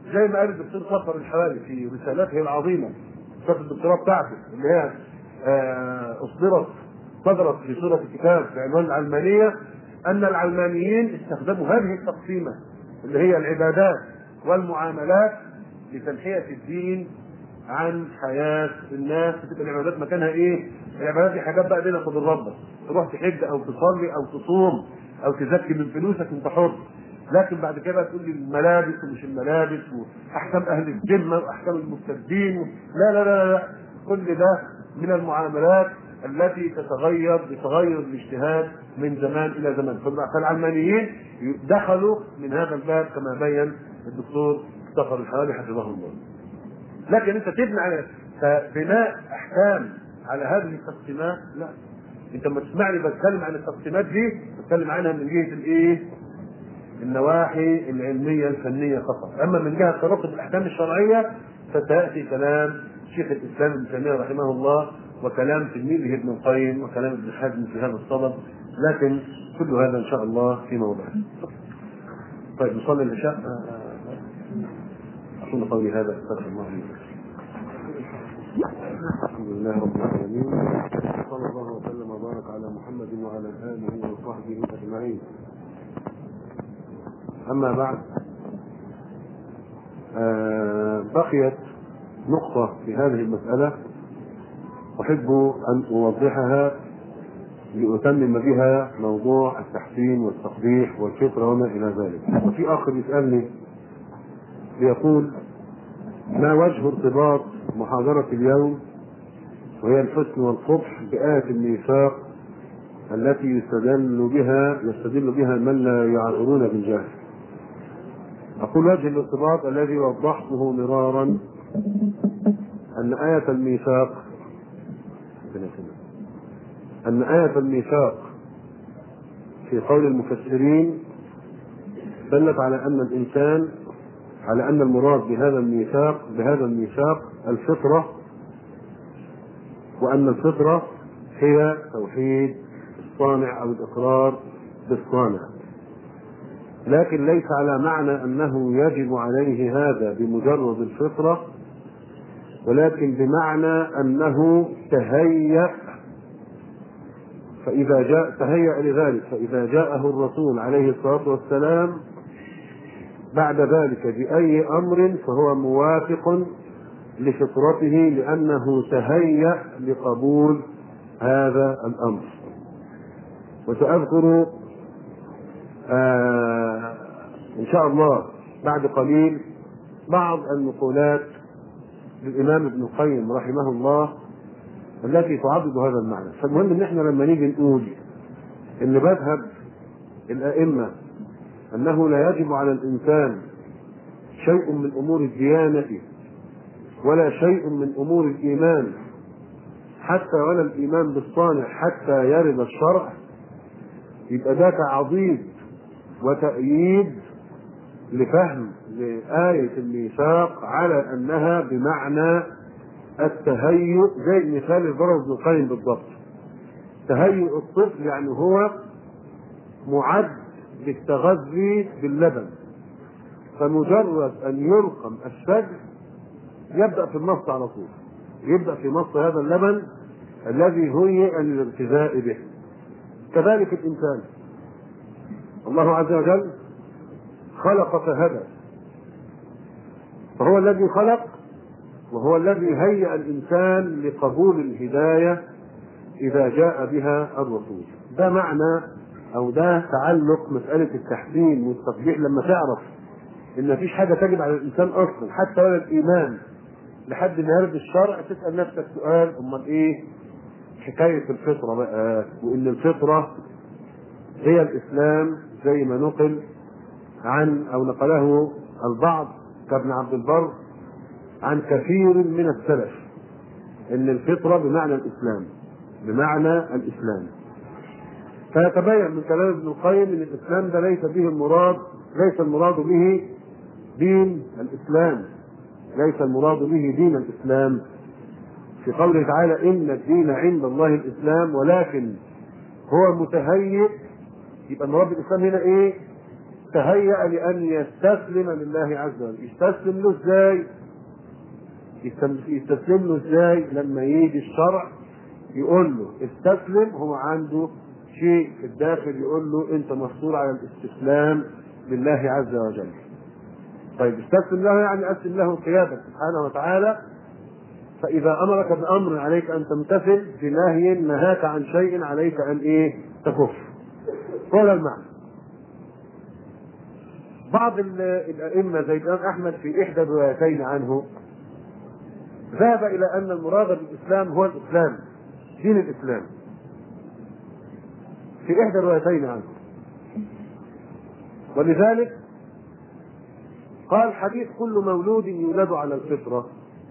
زي ما قال الدكتور صفر الحوالي في رسالته العظيمه رساله الدكتوراه بتاعته اللي هي آه، اصدرت صدرت في صوره كتاب بعنوان العلمانيه ان العلمانيين استخدموا هذه التقسيمه اللي هي العبادات والمعاملات لتنحيه الدين عن حياه الناس تبقى العبادات مكانها ايه؟ العبادات دي حاجات بقى بينك وبين ربك تروح تحج او تصلي او تصوم او تزكي من فلوسك انت حر لكن بعد كده تقول لي الملابس ومش الملابس واحكام اهل الذمه واحكام المرتدين لا لا لا لا كل ده من المعاملات التي تتغير بتغير الاجتهاد من زمان الى زمان فالعلمانيين دخلوا من هذا الباب كما بين الدكتور مصطفى الحوالي حفظه الله لكن انت تبني على فبناء احكام على هذه التقسيمات لا انت لما تسمعني بتكلم عن التقسيمات دي بتكلم عنها من جهه الايه؟ النواحي العلميه الفنيه فقط، اما من جهه ترتب الاحكام الشرعيه فسياتي كلام شيخ الاسلام ابن تيميه رحمه الله وكلام تلميذه ابن القيم وكلام ابن حزم في هذا الصدد لكن كل هذا ان شاء الله في موضعه. طيب نصلي العشاء اقول قولي هذا استغفر الله لي الحمد لله رب العالمين صلى الله وسلم وبارك على محمد وعلى اله وصحبه اجمعين اما بعد آه بقيت نقطة في هذه المسألة أحب أن أوضحها لأتمم بها موضوع التحسين والتقبيح والفطرة وما إلى ذلك وفي آخر يسألني ليقول ما وجه ارتباط محاضرة اليوم وهي الحسن والقبح بآية الميثاق التي يستدل بها يستدل بها من لا يعذرون بالجهل. أقول وجه الارتباط الذي وضحته مرارا أن آية الميثاق أن آية الميثاق في قول المفسرين دلت على أن الإنسان على أن المراد بهذا الميثاق بهذا الميثاق الفطرة وأن الفطرة هي توحيد الصانع أو الإقرار بالصانع لكن ليس على معنى أنه يجب عليه هذا بمجرد الفطرة ولكن بمعنى أنه تهيأ فإذا جاء تهيأ لذلك فإذا جاءه الرسول عليه الصلاة والسلام بعد ذلك بأي أمر فهو موافق لفطرته لأنه تهيأ لقبول هذا الأمر وسأذكر آه إن شاء الله بعد قليل بعض النقولات للإمام ابن القيم رحمه الله التي تعضد هذا المعنى فالمهم ان احنا لما نيجي نقول ان مذهب الائمه انه لا يجب على الانسان شيء من امور الديانه ولا شيء من امور الايمان حتى ولا الايمان بالصانع حتى يرد الشرع يبقى ده تعضيد وتأييد لفهم لآية الميثاق على أنها بمعنى التهيؤ زي المثال اللي ضربه ابن القيم بالضبط تهيؤ الطفل يعني هو معد للتغذي باللبن فمجرد ان يلقم الثدي يبدا في المص على طول يبدا في مص هذا اللبن الذي هيئ للارتداء به كذلك الانسان الله عز وجل خلق فهدى فهو الذي خلق وهو الذي هيأ الإنسان لقبول الهداية إذا جاء بها الرسول ده معنى أو ده تعلق مسألة التحسين والتقبيح لما تعرف إن مفيش حاجة تجب على الإنسان أصلا حتى ولا الإيمان لحد ما يرد الشرع تسأل نفسك سؤال أمال إيه حكاية الفطرة بقى وإن الفطرة هي الإسلام زي ما نقل عن أو نقله البعض كابن عبد البر عن كثير من السلف ان الفطره بمعنى الاسلام بمعنى الاسلام فيتبين من كلام ابن القيم ان الاسلام ده ليس به المراد ليس المراد به دين الاسلام ليس المراد به دين الاسلام في قوله تعالى ان الدين عند الله الاسلام ولكن هو متهيئ يبقى المراد بالاسلام هنا ايه؟ تهيأ لأن يستسلم لله عز وجل يستسلم له ازاي يستسلم له ازاي لما يجي الشرع يقول له استسلم هو عنده شيء في الداخل يقول له انت مفطور على الاستسلام لله عز وجل طيب استسلم له يعني اسلم له القياده سبحانه وتعالى فاذا امرك بامر عليك ان تمتثل بنهي نهاك عن شيء عليك ان ايه تكف هذا المعنى بعض الائمه زي الامام احمد في احدى الروايتين عنه ذهب الى ان المراد بالاسلام هو الاسلام دين الاسلام في احدى الروايتين عنه ولذلك قال حديث كل مولود يولد على الفطرة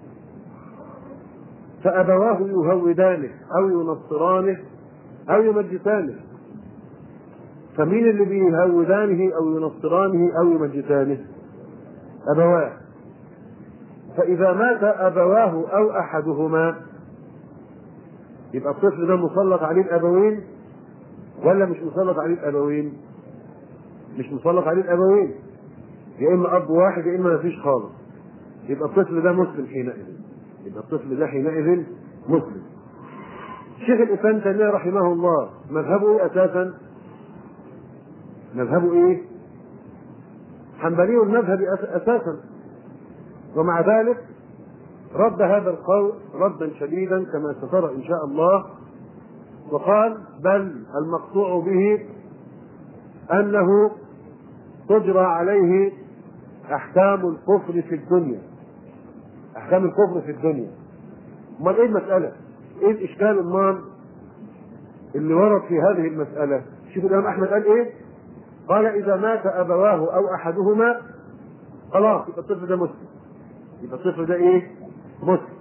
فأبواه يهودانه أو ينصرانه أو يمجسانه فمين اللي بيهودانه أو ينصرانه أو يمجسانه أبواه فإذا مات أبواه أو أحدهما يبقى الطفل ده مسلط عليه الأبوين ولا مش مسلط عليه الأبوين؟ مش مسلط عليه الأبوين يا إما أب واحد يا إما ما فيش خالص يبقى الطفل ده مسلم حينئذ يبقى الطفل ده حينئذ مسلم شيخ الإسلام تيمية رحمه الله مذهبه إيه أساسا؟ مذهبه إيه؟ حنبلي المذهب أساسا ومع ذلك رد هذا القول ردا شديدا كما سترى ان شاء الله وقال بل المقطوع به انه تجرى عليه احكام الكفر في الدنيا احكام الكفر في الدنيا امال ايه المساله ايه الاشكال امال اللي ورد في هذه المساله شوف الامام احمد قال ايه قال اذا مات ابواه او احدهما خلاص يبقى الطفل ده مسلم يبقى الطفل ده ايه مسلم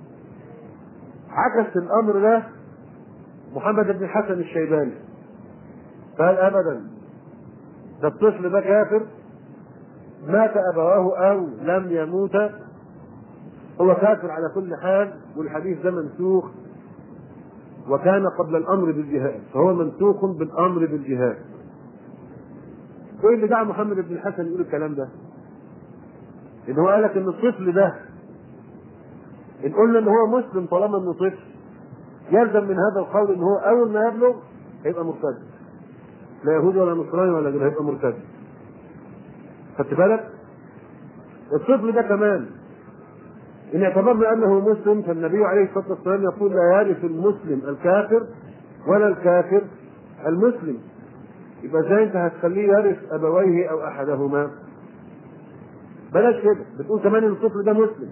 عكس الامر ده محمد بن الحسن الشيباني قال ابدا ده الطفل ده كافر مات ابواه او لم يموت هو كافر على كل حال والحديث ده منسوخ وكان قبل الامر بالجهاد فهو منسوخ بالامر بالجهاد وايه اللي دعا محمد بن الحسن يقول الكلام ده؟ ان هو قال لك ان الطفل ده ان قلنا ان هو مسلم طالما انه طفل يلزم من هذا القول ان هو اول ما يبلغ هيبقى مرتد لا يهودي ولا نصراني ولا غيره هيبقى مرتد خدت بالك؟ الطفل ده كمان ان اعتبرنا انه مسلم فالنبي عليه الصلاه والسلام يقول لا يرث المسلم الكافر ولا الكافر المسلم يبقى ازاي انت هتخليه يرث ابويه او احدهما بلاش كده بتقول كمان ان الطفل ده مسلم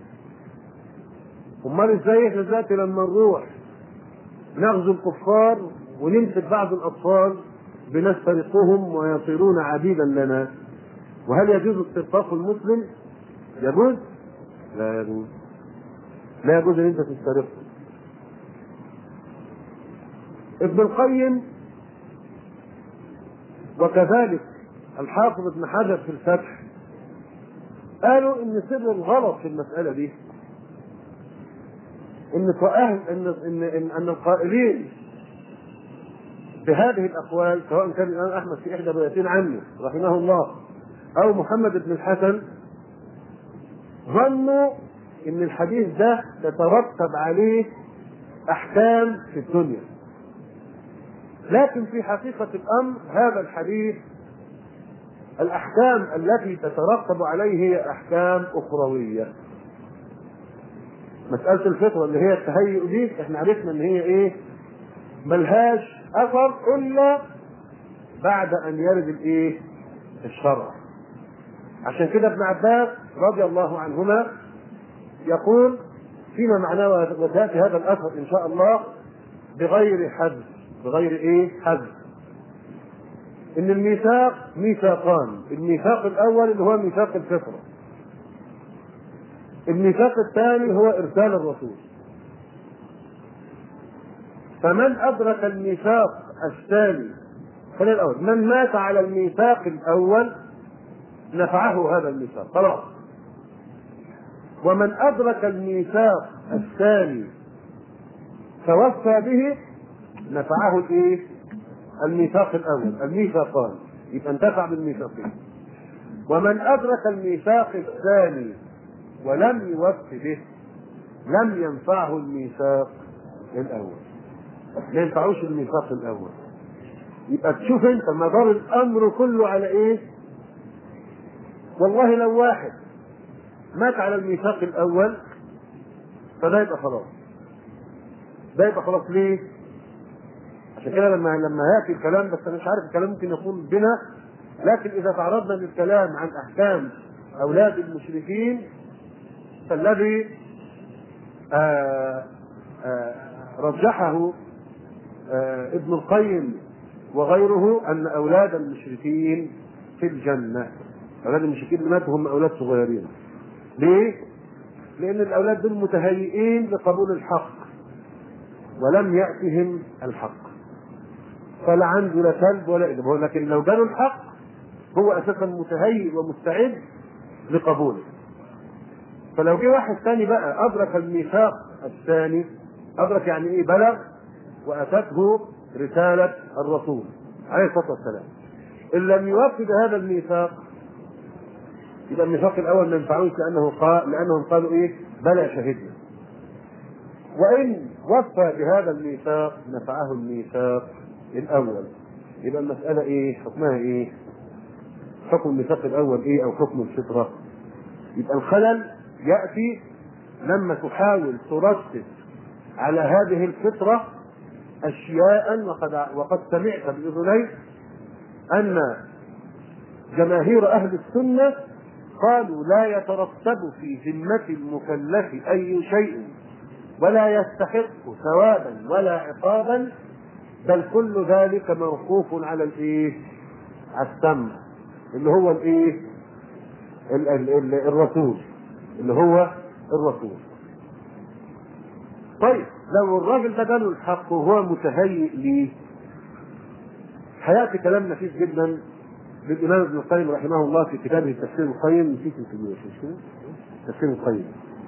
امال ازاي احنا دلوقتي لما نروح نغزو الكفار ونمسك بعض الاطفال بنسترقهم ويصيرون عبيدا لنا وهل يجوز استرقاق المسلم؟ يجوز؟ لا يجوز لا يجوز ان انت تسترقه ابن القيم وكذلك الحافظ ابن حجر في الفتح قالوا ان سر الغلط في المسألة دي ان أهل ان ان ان, أن القائلين بهذه الاقوال سواء كان الامام احمد في احدى الروايتين عنه رحمه الله او محمد بن الحسن ظنوا ان الحديث ده تترتب عليه احكام في الدنيا لكن في حقيقة الأمر هذا الحديث الأحكام التي تترتب عليه هي أحكام أخروية مسألة الفطرة اللي هي التهيؤ دي احنا عرفنا ان هي ايه ملهاش اثر الا بعد ان يرد الايه الشرع عشان كده ابن عباس رضي الله عنهما يقول فيما معناه وتاتي هذا الاثر ان شاء الله بغير حد بغير ايه حد ان الميثاق ميثاقان الميثاق الاول اللي هو ميثاق الفطره الميثاق الثاني هو ارسال الرسول فمن ادرك الميثاق الثاني خلينا الاول من مات على الميثاق الاول نفعه هذا الميثاق خلاص ومن ادرك الميثاق الثاني توفى به نفعه الايه؟ الميثاق الاول الميثاقان يبقى انتفع بالميثاقين ومن أدرك الميثاق الثاني ولم يوف به لم ينفعه الميثاق الأول ما ينفعوش الميثاق الأول يبقى تشوف أنت مدار الأمر كله على إيه؟ والله لو واحد مات على الميثاق الأول فده يبقى خلاص ده يبقى خلاص ليه؟ عشان كده لما لما ياتي الكلام بس انا مش عارف الكلام ممكن يكون بنا لكن اذا تعرضنا للكلام عن احكام اولاد المشركين فالذي آآ آآ رجحه ابن القيم وغيره ان اولاد المشركين في الجنه اولاد المشركين اللي ماتوا هم اولاد صغيرين ليه؟ لان الاولاد دول متهيئين لقبول الحق ولم ياتهم الحق فلا عنده لا كلب ولا إذن لكن لو جاله الحق هو اساسا متهيئ ومستعد لقبوله فلو جه واحد ثاني بقى ادرك الميثاق الثاني ادرك يعني ايه بلغ واتته رساله الرسول عليه الصلاه والسلام ان لم يوفي بهذا الميثاق يبقى الميثاق الاول ما ينفعوش لانه قال لانهم قالوا ايه بلى شهدنا وان وفى بهذا الميثاق نفعه الميثاق الاول يبقى المساله ايه حكمها ايه حكم الميثاق الاول ايه او حكم الفطره يبقى الخلل ياتي لما تحاول ترتب على هذه الفطره اشياء وقد وقد سمعت باذنيك ان جماهير اهل السنه قالوا لا يترتب في ذمه المكلف اي شيء ولا يستحق ثوابا ولا عقابا بل كل ذلك موقوف على الايه؟ على السمع اللي هو الايه؟ ال- ال- ال- الرسول اللي هو الرسول. طيب لو الراجل ده جاله الحق وهو متهيئ ليه هياتي كلام نفيس جدا للامام ابن القيم رحمه الله في كتابه تفسير القيم نسيت الكبير مش كده؟ تفسير القيم.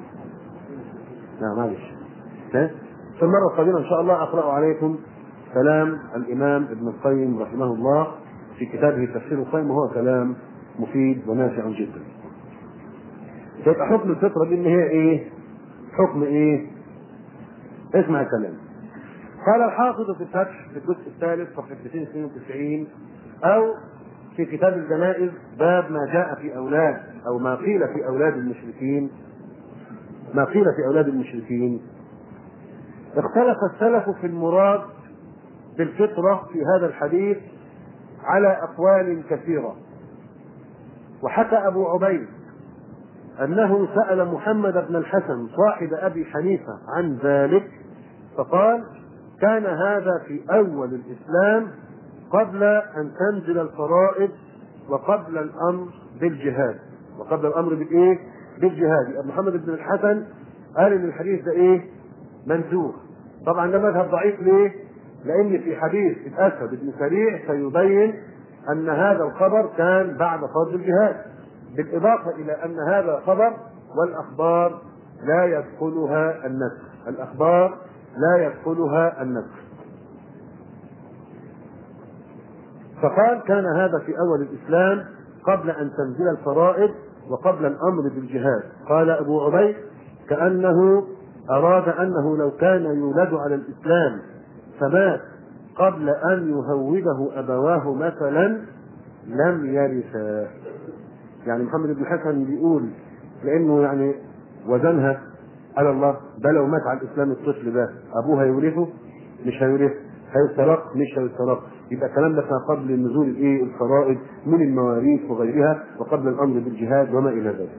لا معلش. ها؟ في المره القادمه ان شاء الله اقرا عليكم كلام الامام ابن القيم رحمه الله في كتابه تفسير القيم وهو كلام مفيد ونافع جدا. يبقى حكم الفطره دي ان هي ايه؟ حكم ايه؟ اسمع الكلام. قال الحافظ في الفتح في الجزء الثالث صفحه 292 او في كتاب الجنائز باب ما جاء في اولاد او ما قيل في اولاد المشركين ما قيل في اولاد المشركين اختلف السلف في المراد بالفطرة في هذا الحديث على أقوال كثيرة وحكى أبو عبيد أنه سأل محمد بن الحسن صاحب أبي حنيفة عن ذلك فقال كان هذا في أول الإسلام قبل أن تنزل الفرائض وقبل الأمر بالجهاد وقبل الأمر بالإيه؟ بالجهاد يعني محمد بن الحسن قال إن الحديث ده إيه؟ منسوخ طبعا ده مذهب ضعيف ليه؟ لأن في حديث الأسد بن سريع سيبين أن هذا الخبر كان بعد فرض الجهاد بالإضافة إلى أن هذا خبر والأخبار لا يدخلها النسخ الأخبار لا يدخلها النسخ فقال كان هذا في أول الإسلام قبل أن تنزل الفرائض وقبل الأمر بالجهاد قال أبو عبيد كأنه أراد أنه لو كان يولد على الإسلام فمات قبل أن يهوده أبواه مثلا لم يرثا يعني محمد بن حسن بيقول لأنه يعني وزنها على الله ده لو مات على الإسلام الطفل ده أبوه هيورثه مش هيورثه هيسترق مش هيسترق يبقى الكلام ده كان قبل نزول الايه الفرائض من المواريث وغيرها وقبل الامر بالجهاد وما الى ذلك.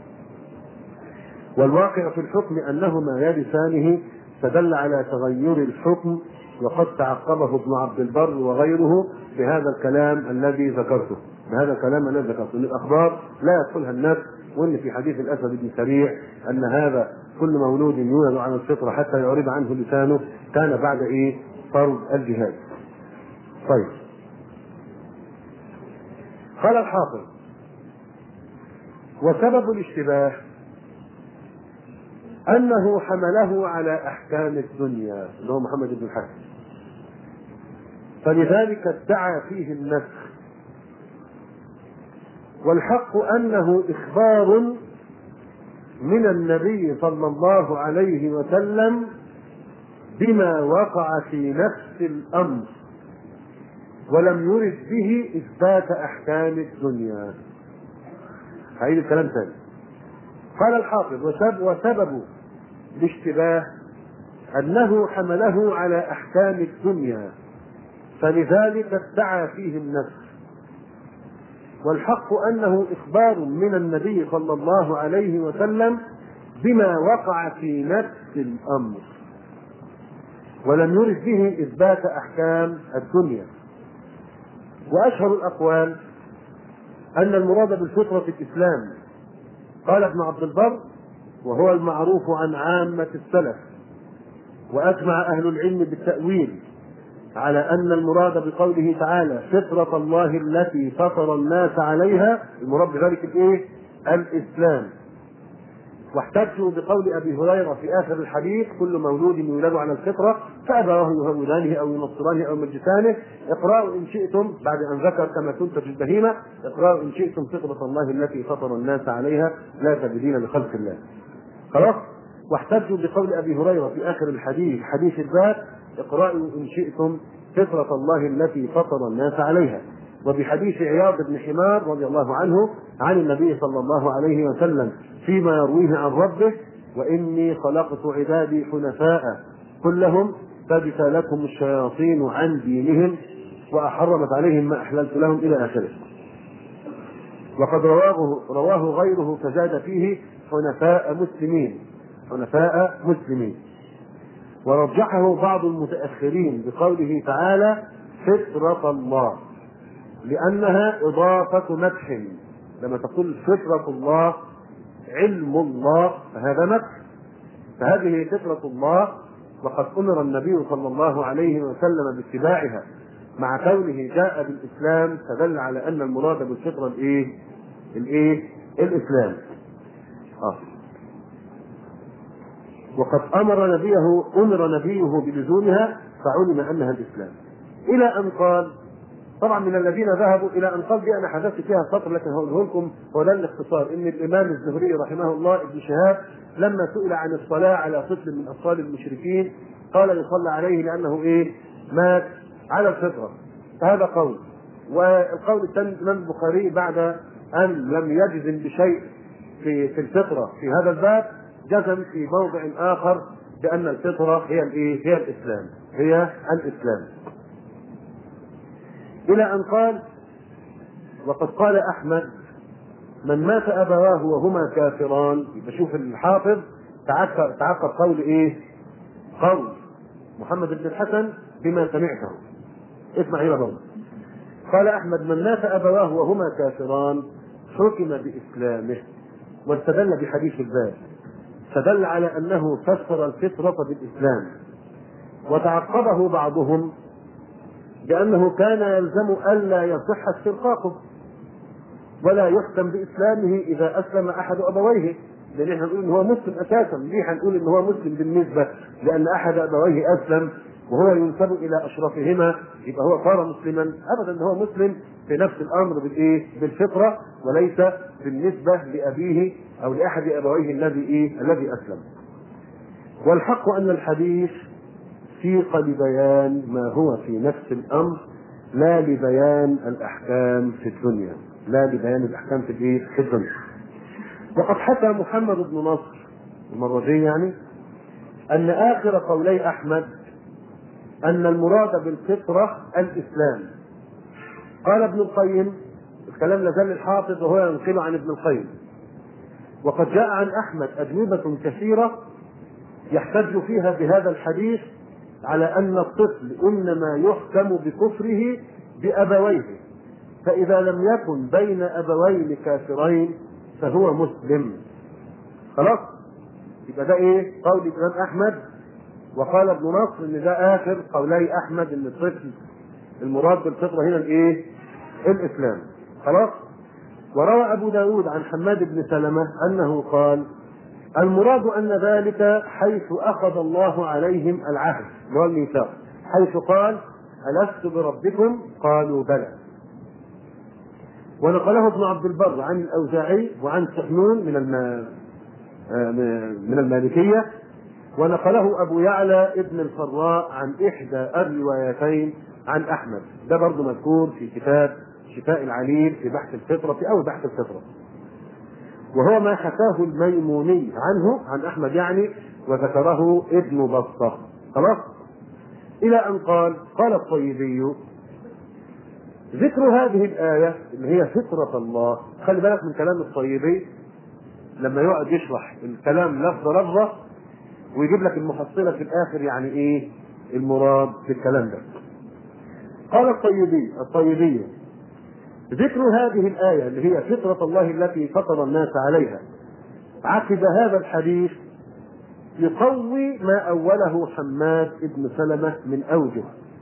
والواقع في الحكم انهما يرثانه فدل على تغير الحكم وقد تعقبه ابن عبد البر وغيره بهذا الكلام الذي ذكرته بهذا الكلام الذي ذكرته ان الاخبار لا يدخلها النفس وان في حديث الاسد بن سريع ان هذا كل مولود يولد على الفطره حتى يعرض عنه لسانه كان بعد ايه؟ فرض الجهاد. طيب. قال الحافظ وسبب الاشتباه أنه حمله على أحكام الدنيا اللي هو محمد بن الحسن فلذلك ادعى فيه النسخ والحق انه اخبار من النبي صلى الله عليه وسلم بما وقع في نفس الامر ولم يرد به اثبات احكام الدنيا هعيد الكلام تاني قال الحافظ وسبب, وسبب الاشتباه انه حمله على احكام الدنيا فلذلك ادعى فيه النفس والحق انه اخبار من النبي صلى الله عليه وسلم بما وقع في نفس الامر ولم يرد به اثبات احكام الدنيا واشهر الاقوال ان المراد بالفطره الاسلام قال ابن عبد البر وهو المعروف عن عامه السلف واجمع اهل العلم بالتاويل على ان المراد بقوله تعالى فطره الله التي فطر الناس عليها المراد بذلك الايه؟ الاسلام واحتجوا بقول ابي هريره في اخر الحديث كل مولود يولد على الفطره فابواه يهودانه او ينصرانه او يمجسانه اقرأوا ان شئتم بعد ان ذكر كما تنتج البهيمه اقرأوا ان شئتم فطره الله التي فطر الناس عليها لا تبدين لخلق الله. خلاص؟ واحتجوا بقول ابي هريره في اخر الحديث حديث الباب اقرأوا ان شئتم فطرة الله التي فطر الناس عليها وبحديث عياض بن حمار رضي الله عنه عن النبي صلى الله عليه وسلم فيما يرويه عن ربه واني خلقت عبادي حنفاء كلهم فبت الشياطين عن دينهم واحرمت عليهم ما احللت لهم الى اخره. وقد رواه رواه غيره فزاد فيه حنفاء مسلمين حنفاء مسلمين ورجحه بعض المتأخرين بقوله تعالى فطرة الله لأنها إضافة مدح لما تقول فطرة الله علم الله فهذا مدح فهذه فطرة الله وقد أمر النبي صلى الله عليه وسلم باتباعها مع كونه جاء بالإسلام فدل على أن المراد بالفطرة الإيه؟ الإيه؟ الإسلام. آه. وقد امر نبيه امر نبيه بلزومها فعلم انها الاسلام الى ان قال طبعا من الذين ذهبوا الى ان قال دي انا حدثت فيها سطر لكن هقوله لكم هو ده الاختصار ان الامام الزهري رحمه الله ابن شهاب لما سئل عن الصلاه على طفل من اطفال المشركين قال يصلى عليه لانه ايه؟ مات على الفطره فهذا قول والقول الثاني الامام البخاري بعد ان لم يجزم بشيء في في الفطره في هذا الباب جزم في موضع اخر بان الفطره هي الايه؟ هي الاسلام هي الاسلام الى ان قال وقد قال احمد من مات ابواه وهما كافران يبقى شوف الحافظ تعقب تعقب قول ايه؟ قول محمد بن الحسن بما سمعته اسمع هنا برضه قال احمد من مات ابواه وهما كافران حكم باسلامه واستدل بحديث الباب فدل على انه فسر الفطره بالاسلام وتعقبه بعضهم بانه كان يلزم الا يصح استرقاقه ولا يحكم باسلامه اذا اسلم احد ابويه لان احنا نقول ان هو مسلم اساسا ليه هنقول ان هو مسلم بالنسبه لان احد ابويه اسلم وهو ينسب الى اشرفهما يبقى هو صار مسلما ابدا هو مسلم في نفس الامر بالايه؟ بالفطره وليس بالنسبه لابيه او لاحد ابويه الذي ايه؟ الذي اسلم. والحق ان الحديث سيق لبيان ما هو في نفس الامر لا لبيان الاحكام في الدنيا، لا لبيان الاحكام في الايه؟ في الدنيا. وقد حكى محمد بن نصر المره دي يعني ان اخر قولي احمد ان المراد بالفطره الاسلام قال ابن القيم الكلام لازال الحافظ وهو ينقل عن ابن القيم وقد جاء عن احمد اجوبه كثيره يحتج فيها بهذا الحديث على ان الطفل انما يحكم بكفره بابويه فاذا لم يكن بين ابوين كافرين فهو مسلم خلاص يبقى ده ايه قول الامام احمد وقال ابن نصر ان ده اخر قولي احمد ان الطفل المراد بالفطره هنا الايه؟ الاسلام خلاص؟ وروى ابو داود عن حماد بن سلمه انه قال المراد ان ذلك حيث اخذ الله عليهم العهد اللي هو الميثاق حيث قال الست بربكم قالوا بلى ونقله ابن عبد البر عن الاوزاعي وعن سحنون من الم... آه، من المالكيه ونقله ابو يعلى ابن الفراء عن احدى الروايتين عن احمد ده برضه مذكور في كتاب شفاء العليل في بحث الفطره في اول بحث الفطره وهو ما حكاه الميموني عنه عن احمد يعني وذكره ابن بطه خلاص الى ان قال قال الطيبي ذكر هذه الآية اللي هي فطرة الله خلي بالك من كلام الطيبي لما يقعد يشرح الكلام لفظة لفظة ويجيب لك المحصلة في الآخر يعني إيه المراد في الكلام ده قال الطيبي الطيبي ذكر هذه الآية اللي هي فطرة الله التي فطر الناس عليها عقب هذا الحديث يقوي ما أوله حماد بن سلمة من أوجه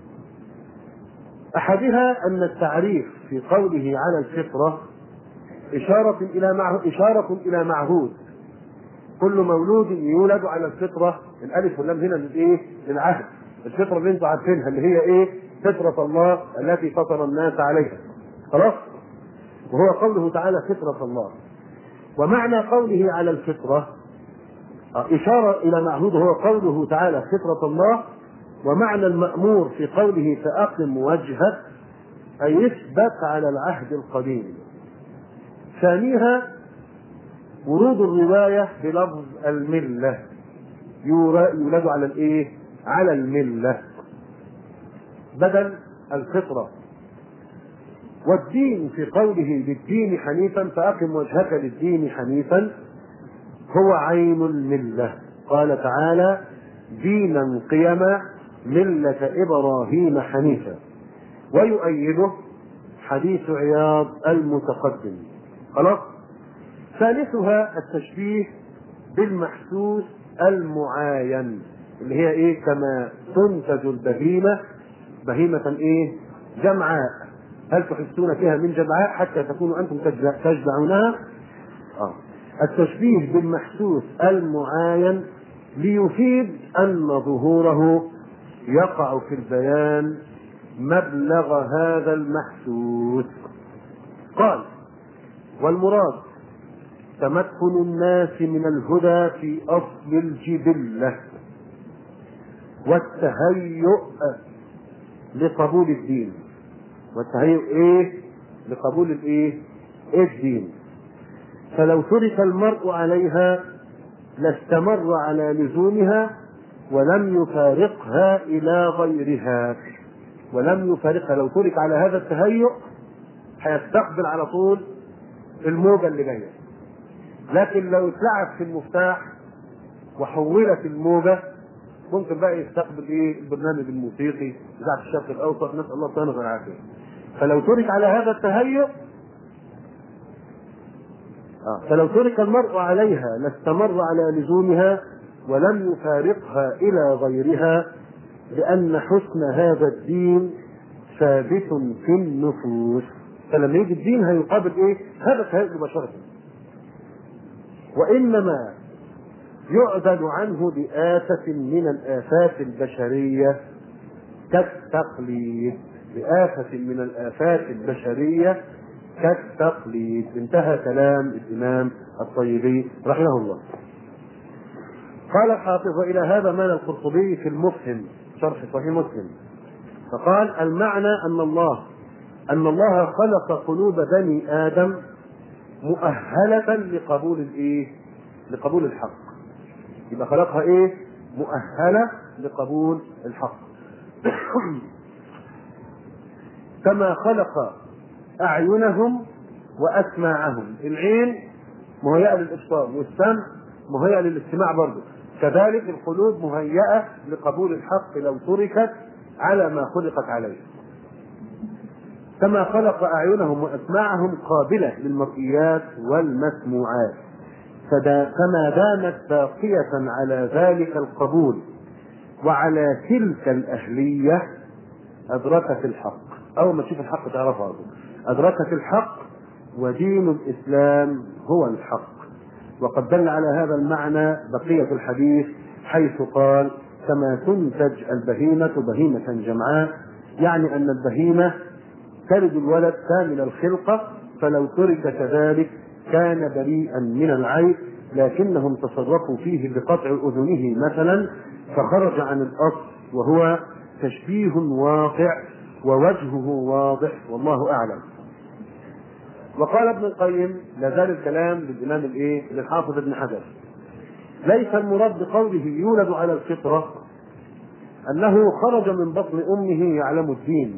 أحدها أن التعريف في قوله على الفطرة إشارة إلى معه إشارة إلى معهود كل مولود يولد على الفطرة الألف واللام هنا للإيه؟ للعهد الفطرة اللي أنتم عارفينها اللي هي إيه؟ فطرة الله التي فطر الناس عليها خلاص؟ وهو قوله تعالى فطرة الله ومعنى قوله على الفطرة إشارة إلى معهود هو قوله تعالى فطرة الله ومعنى المأمور في قوله فأقم وجهك أي اثبت على العهد القديم ثانيها ورود الرواية بلفظ الملة يولد على الايه؟ على الملة بدل الفطرة والدين في قوله للدين حنيفا فأقم وجهك للدين حنيفا هو عين الملة قال تعالى دينا قيما ملة إبراهيم حنيفا ويؤيده حديث عياض المتقدم خلاص ثالثها التشبيه بالمحسوس المعاين اللي هي ايه كما تنتج البهيمة بهيمة ايه جمعاء هل تحسون فيها من جمعاء حتى تكونوا انتم تجمعونها آه. التشبيه بالمحسوس المعاين ليفيد ان ظهوره يقع في البيان مبلغ هذا المحسوس قال والمراد تمكن الناس من الهدى في اصل الجبله والتهيؤ لقبول الدين والتهيؤ ايه لقبول الايه الدين فلو ترك المرء عليها لاستمر على لزومها ولم يفارقها الى غيرها ولم يفارقها لو ترك على هذا التهيؤ هيستقبل على طول الموجه اللي جايه لكن لو اتلعب في المفتاح وحولت الموجه ممكن بقى يستقبل ايه البرنامج الموسيقي بتاع الشرق الاوسط نسال الله السلامه والعافيه فلو ترك على هذا التهيؤ آه. فلو ترك المرء عليها لاستمر على لزومها ولم يفارقها الى غيرها لان حسن هذا الدين ثابت في النفوس فلما يجي الدين هيقابل ايه؟ هذا التهيؤ مباشره وانما يعدل عنه بآفة من الآفات البشرية كالتقليد بآفة من الآفات البشرية كالتقليد انتهى كلام الإمام الطيبي رحمه الله قال الحافظ إلى هذا معنى القرطبي في المفهم شرح صحيح مسلم فقال المعنى أن الله أن الله خلق قلوب بني آدم مؤهلة لقبول الإيه؟ لقبول الحق يبقى خلقها ايه مؤهله لقبول الحق كما خلق اعينهم واسماعهم العين مهيئه للابصار والسمع مهيئه للاستماع برضه كذلك القلوب مهيئه لقبول الحق لو تركت على ما خلقت عليه كما خلق اعينهم واسماعهم قابله للمرئيات والمسموعات فما دامت باقية على ذلك القبول وعلى تلك الأهلية أدركت الحق أول ما تشوف الحق تعرفها أدركت الحق ودين الإسلام هو الحق وقد دل على هذا المعنى بقية الحديث حيث قال كما تنتج البهيمة بهيمة جمعاء يعني أن البهيمة تلد الولد كامل الخلقة فلو ترك كذلك كان بريئا من العيب لكنهم تصرفوا فيه بقطع اذنه مثلا فخرج عن الاصل وهو تشبيه واقع ووجهه واضح والله اعلم. وقال ابن القيم لا زال الكلام للامام الايه؟ للحافظ ابن حجر. ليس المراد بقوله يولد على الفطره انه خرج من بطن امه يعلم الدين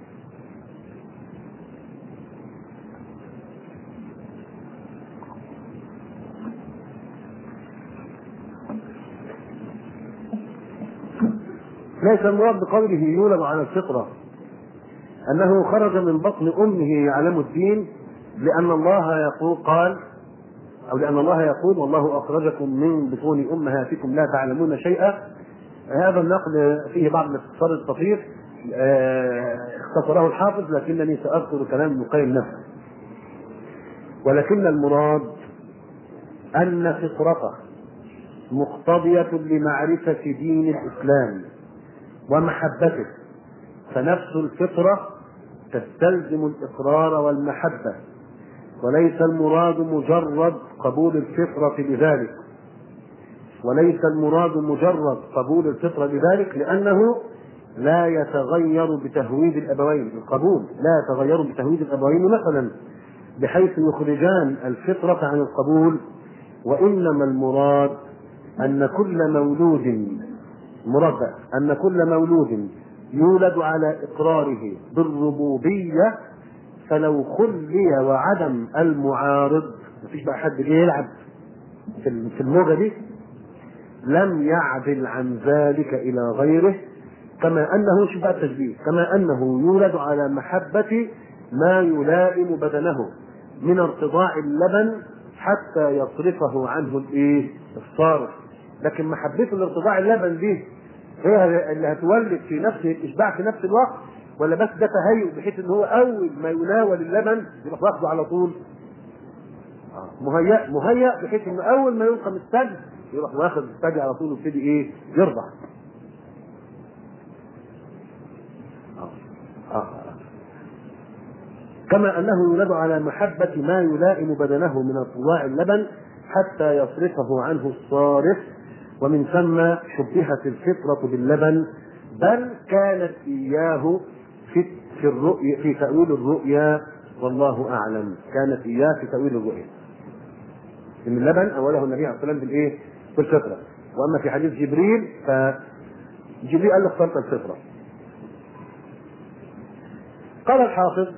ليس المراد بقوله يولد على الفطرة أنه خرج من بطن أمه يعلم الدين لأن الله يقول قال أو لأن الله يقول والله أخرجكم من بطون أمهاتكم لا تعلمون شيئا هذا النقل فيه بعض الاختصار الطفيف اختصره الحافظ لكنني سأذكر كلام ابن القيم نفسه ولكن المراد أن فطرته مقتضية لمعرفة دين الإسلام ومحبته فنفس الفطرة تستلزم الإقرار والمحبة وليس المراد مجرد قبول الفطرة لذلك وليس المراد مجرد قبول الفطرة لذلك لأنه لا يتغير بتهويد الأبوين القبول لا يتغير بتهويد الأبوين مثلا بحيث يخرجان الفطرة عن القبول وإنما المراد أن كل مولود مربع أن كل مولود يولد على إقراره بالربوبية فلو خلي وعدم المعارض مفيش بقى حد جه يلعب في الموجة دي لم يعدل عن ذلك إلى غيره كما أنه شوف بقى التشبيه كما أنه يولد على محبة ما يلائم بدنه من ارتضاع اللبن حتى يصرفه عنه الايه؟ الصارف لكن محبته لارتضاع اللبن دي هي اللي هتولد في نفسه الاشباع في نفس الوقت ولا بس ده تهيؤ بحيث ان هو اول ما يناول اللبن يروح واخده على طول مهيأ مهيأ بحيث انه اول ما يلقى من الثلج يروح واخد الثلج على طول ويبتدي ايه يرضع كما انه يولد على محبة ما يلائم بدنه من ارتضاع اللبن حتى يصرفه عنه الصارف ومن ثم شبهت الفطرة باللبن بل كانت إياه في في الرؤيا في تأويل الرؤيا والله أعلم كانت إياه في تأويل الرؤيا إن اللبن أوله النبي عليه الصلاة والسلام بالإيه؟ بالفطرة وأما في حديث جبريل فجبريل قال له اخترت الفطرة قال الحافظ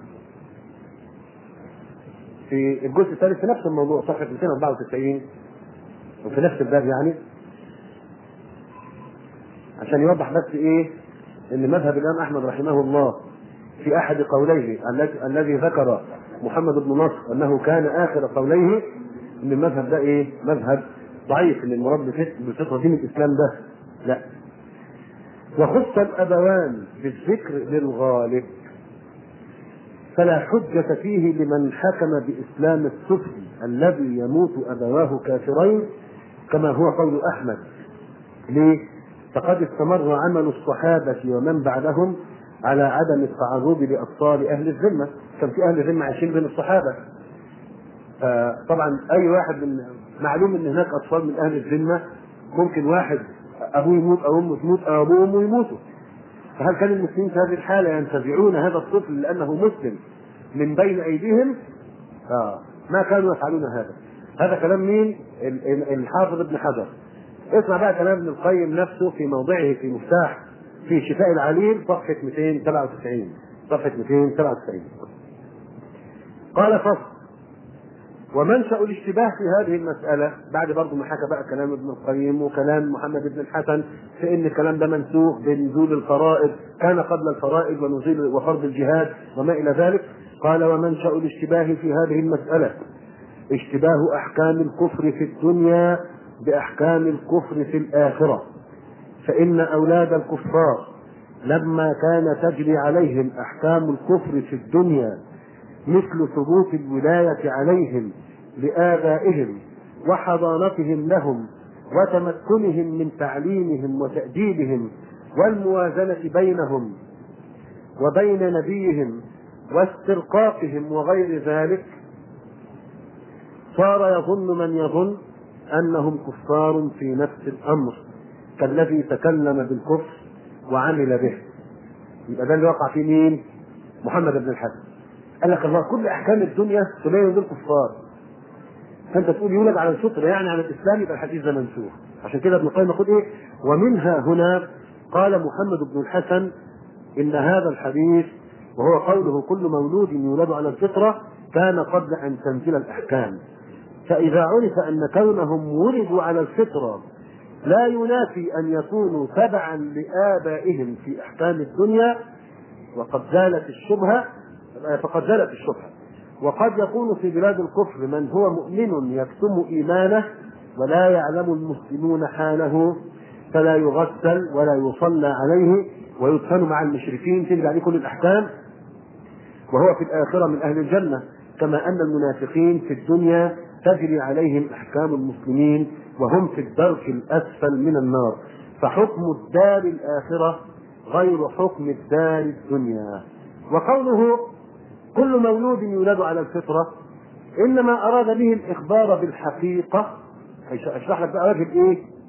في الجزء الثالث في نفس الموضوع صفحة 294 وفي نفس الباب يعني عشان يوضح بس ايه ان مذهب الامام احمد رحمه الله في احد قوليه الذي ذكر محمد بن نصر انه كان اخر قوليه ان المذهب ده ايه مذهب ضعيف ان المراد بالفطره دين الاسلام ده لا وخص الابوان بالذكر للغالب فلا حجة فيه لمن حكم بإسلام الطفل الذي يموت أبواه كافرين كما هو قول أحمد ليه؟ فقد استمر عمل الصحابة ومن بعدهم على عدم التعرض لأطفال أهل الذمة كان في أهل الذمة عايشين بين الصحابة طبعا أي واحد من معلوم أن هناك أطفال من أهل الذمة ممكن واحد أبوه يموت أو أمه تموت أو أبوه وأمه يموتوا فهل كان المسلمين في هذه الحالة ينتزعون هذا الطفل لأنه مسلم من بين أيديهم؟ آه ما كانوا يفعلون هذا هذا كلام مين؟ الحافظ ابن حجر اسمع بقى كلام ابن القيم نفسه في موضعه في مفتاح في شفاء العليل صفحة 297 صفحة 297 قال فصل ومنشأ الاشتباه في هذه المسألة بعد برضه ما حكى بقى كلام ابن القيم وكلام محمد بن الحسن في ان الكلام ده منسوخ بنزول الفرائض كان قبل الفرائض ونزول وفرض الجهاد وما إلى ذلك قال ومنشأ الاشتباه في هذه المسألة اشتباه أحكام الكفر في الدنيا بأحكام الكفر في الآخرة فإن أولاد الكفار لما كان تجري عليهم أحكام الكفر في الدنيا مثل ثبوت الولاية عليهم لآبائهم وحضانتهم لهم وتمكنهم من تعليمهم وتأديبهم والموازنة بينهم وبين نبيهم واسترقاقهم وغير ذلك صار يظن من يظن انهم كفار في نفس الامر كالذي تكلم بالكفر وعمل به يبقى ده اللي وقع فيه مين؟ محمد بن الحسن قال لك الله كل احكام الدنيا تبين دول كفار فانت تقول يولد على الفطره يعني على الاسلام يبقى الحديث ده منسوخ عشان كده ابن القيم يقول ايه ومنها هنا قال محمد بن الحسن ان هذا الحديث وهو قوله كل مولود يولد على الفطره كان قبل ان تنزل الاحكام فاذا عرف ان كونهم ولدوا على الفطره لا ينافي ان يكونوا تبعا لابائهم في احكام الدنيا وقد زالت الشبهه فقد زالت الشبهه وقد يكون في بلاد الكفر من هو مؤمن يكتم ايمانه ولا يعلم المسلمون حاله فلا يغسل ولا يصلى عليه ويدفن مع المشركين تجري عليه كل الاحكام وهو في الاخره من اهل الجنه كما ان المنافقين في الدنيا تجري عليهم احكام المسلمين وهم في الدرك الاسفل من النار فحكم الدار الاخره غير حكم الدار الدنيا وقوله كل مولود يولد على الفطره انما اراد به الاخبار بالحقيقه هيشرح لك بقى وجه الايه؟